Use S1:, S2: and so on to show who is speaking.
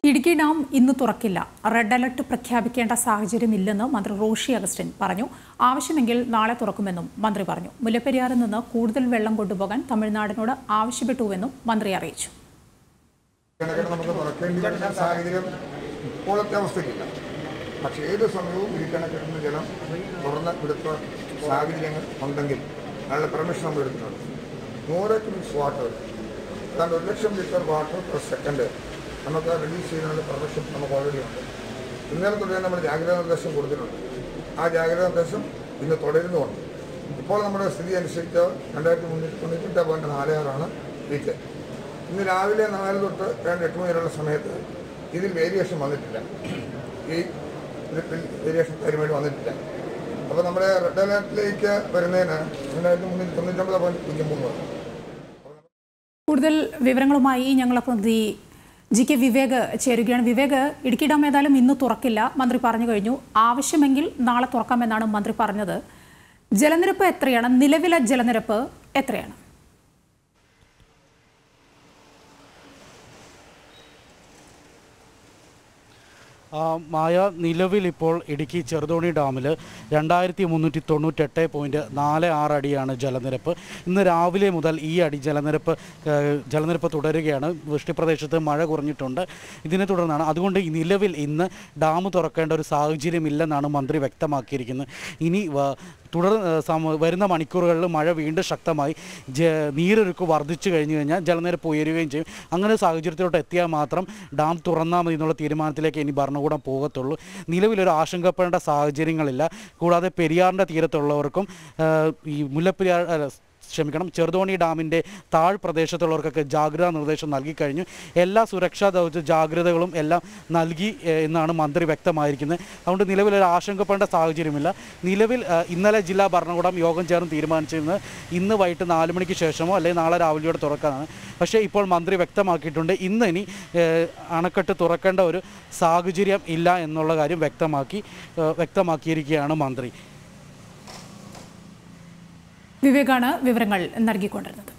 S1: Idukki dam ഇന്ന് തുറക്കില്ല red alert പ്രഖ്യാപിക്കേണ്ട സാഹചര്യമില്ലെന്ന് മന്ത്രി റോഷി അഗസ്റ്റിൻ പറഞ്ഞു ആവശ്യമെങ്കിൽ നാളെ തുറക്കുമെന്നും മന്ത്രി പറഞ്ഞു മുല്ലപ്പെരിയാറിൽ നിന്ന് കൂടുതൽ വെള്ളം കൊണ്ടുപോകാൻ തമിഴ്നാടിനോട് ആവശ്യപ്പെട്ടുവെന്നും മന്ത്രി അറിയിച്ചു
S2: കണക്കിന് നമുക്ക് തുറക്കേണ്ടി വരുന്ന സാഹചര്യം ഇപ്പോഴത്തെ അവസ്ഥയ്ക്കില്ല പക്ഷേ ഏത് സമയവും ഇരിക്കണക്കിന് ജലം തുറന്ന് എടുത്ത സാഹചര്യങ്ങൾ ഉണ്ടെങ്കിൽ അതിനുള്ള പെർമിഷൻ നമ്മൾ എടുക്കുന്നുണ്ട് നൂറ് ക്യൂബിക്സ് വാട്ടർ അതാണ്ട് ഒരു ലക്ഷം ലിറ്റർ വാട്ടർ പെർ സെക്കൻഡ് നമുക്ക് റിലീസ് ചെയ്യുന്നതിനുള്ള പെർമിഷൻ നമുക്ക് ഓൾറെഡി ഉണ്ട് ഇന്നലെ തുടങ്ങി നമ്മൾ ജാഗ്രതാ നിർദ്ദേശം കൊടുത്തിട്ടുണ്ട് ആ ജാഗ്രതാ നിർദ്ദേശം ഇന്ന് തുടരുന്നുമുണ്ട് ഇപ്പോൾ നമ്മുടെ സ്ഥിതി അനുസരിച്ച് രണ്ടായിരത്തി മുന്നൂറ്റി തൊണ്ണൂറ്റെട്ട് പോയിൻറ്റ് നാല് ആറാണ് ലീക്ക് ഇന്ന് രാവിലെ നാല് തൊട്ട് രണ്ട് എട്ട് മണി വരെയുള്ള സമയത്ത് ഇതിൽ വേരിയേഷൻ വന്നിട്ടില്ല ഈ ഇതിൽ വേരിയേഷൻ കാര്യമായിട്ട് വന്നിട്ടില്ല അപ്പോൾ നമ്മുടെ റെഡ് അലേർട്ടിലേക്ക് വരുന്നതിന് രണ്ടായിരത്തി മുന്നൂറ്റി തൊണ്ണൂറ്റൊമ്പത് പോയിൻറ്റ് പൂജ്യം മൂന്ന് വന്നു
S1: കൂടുതൽ വിവരങ്ങളുമായി ഞങ്ങളെ പ്രതിനിധി ജി കെ വിവേക് ചേരുകയാണ് വിവേക് ഇടുക്കി ഡാം ഏതായാലും ഇന്ന് തുറക്കില്ല മന്ത്രി പറഞ്ഞു കഴിഞ്ഞു ആവശ്യമെങ്കിൽ നാളെ തുറക്കാമെന്നാണ് മന്ത്രി പറഞ്ഞത് ജലനിരപ്പ് എത്രയാണ് നിലവിലെ ജലനിരപ്പ് എത്രയാണ്
S3: ആ, മായ നിലവിൽ ഇപ്പോൾ ഇടുക്കി ചെറുതോണി ഡാമിൽ രണ്ടായിരത്തി മുന്നൂറ്റി തൊണ്ണൂറ്റെട്ട് പോയിൻറ്റ് നാല് ആറ് അടിയാണ് ജലനിരപ്പ് ഇന്ന് രാവിലെ മുതൽ ഈ അടി ജലനിരപ്പ് ഏഹ്, ജലനിരപ്പ് തുടരുകയാണ് വൃഷ്ടിപ്രദേശത്ത് മഴ കുറഞ്ഞിട്ടുണ്ട് ഇതിനെ തുടർന്നാണ് അതുകൊണ്ട് ഈ നിലവിൽ ഇന്ന് ഡാം തുറക്കേണ്ട ഒരു സാഹചര്യമില്ലെന്നാണ് മന്ത്രി വ്യക്തമാക്കിയിരിക്കുന്നത് ഇനി വ- തുടർ ഏഹ്, സമ- വരുന്ന മണിക്കൂറുകളിൽ മഴ വീണ്ടും ശക്തമായി ജ നീരൊഴുക്ക് വർദ്ധിച്ചു കഴിഞ്ഞു കഴിഞ്ഞാൽ ജലനിരപ്പ് ഉയരുകയും ചെയ്യും അങ്ങനെ ഒരു സാഹചര്യത്തിലോട്ട് എത്തിയാൽ മാത്രം ഡാം തുറന്നാൽ മതി എന്നുള്ള തീരുമാനത്തിലേക്ക് ഇനി ഭരണകൂടം പോകത്തുള്ളൂ നിലവിലൊരു ആശങ്കപ്പെടേണ്ട സാഹചര്യങ്ങളില്ല കൂടാതെ പെരിയാറിൻ്റെ തീരത്തുള്ളവർക്കും ഏഹ്, ഈ മുല്ലപ്പെരിയാർ അല്ല, ക്ഷമിക്കണം ചെറുതോണി ഡാമിൻ്റെ താഴ് പ്രദേശത്തുള്ളവർക്കൊക്കെ ജാഗ്രതാ നിർദ്ദേശം നൽകി കഴിഞ്ഞു എല്ലാ സുരക്ഷാ ദൗത്യ ജാഗ്രതകളും എല്ലാം നൽകി ഏഹ്, എന്നാണ് മന്ത്രി വ്യക്തമായിരിക്കുന്നത് അതുകൊണ്ട് നിലവിൽ ഒരു ആശങ്കപ്പെടേണ്ട സാഹചര്യമില്ല നിലവിൽ ഏഹ്, ഇന്നലെ ജില്ലാ ഭരണകൂടം യോഗം ചേർന്ന് തീരുമാനിച്ചിരുന്നത് ഇന്ന് വൈകിട്ട് നാല് മണിക്ക് ശേഷമോ അല്ലെങ്കിൽ നാളെ രാവിലെയോടെ തുറക്കാനാണ് പക്ഷേ ഇപ്പോൾ മന്ത്രി വ്യക്തമാക്കിയിട്ടുണ്ട് ഇന്ന് ഇനി ഏഹ്, അണക്കെട്ട് തുറക്കേണ്ട ഒരു സാഹചര്യം ഇല്ല എന്നുള്ള കാര്യം വ്യക്തമാക്കി ഏഹ്, വ്യക്തമാക്കിയിരിക്കുകയാണ് മന്ത്രി
S1: വിവേകാണ് വിവരങ്ങൾ നൽകിക്കൊണ്ടിരുന്നത്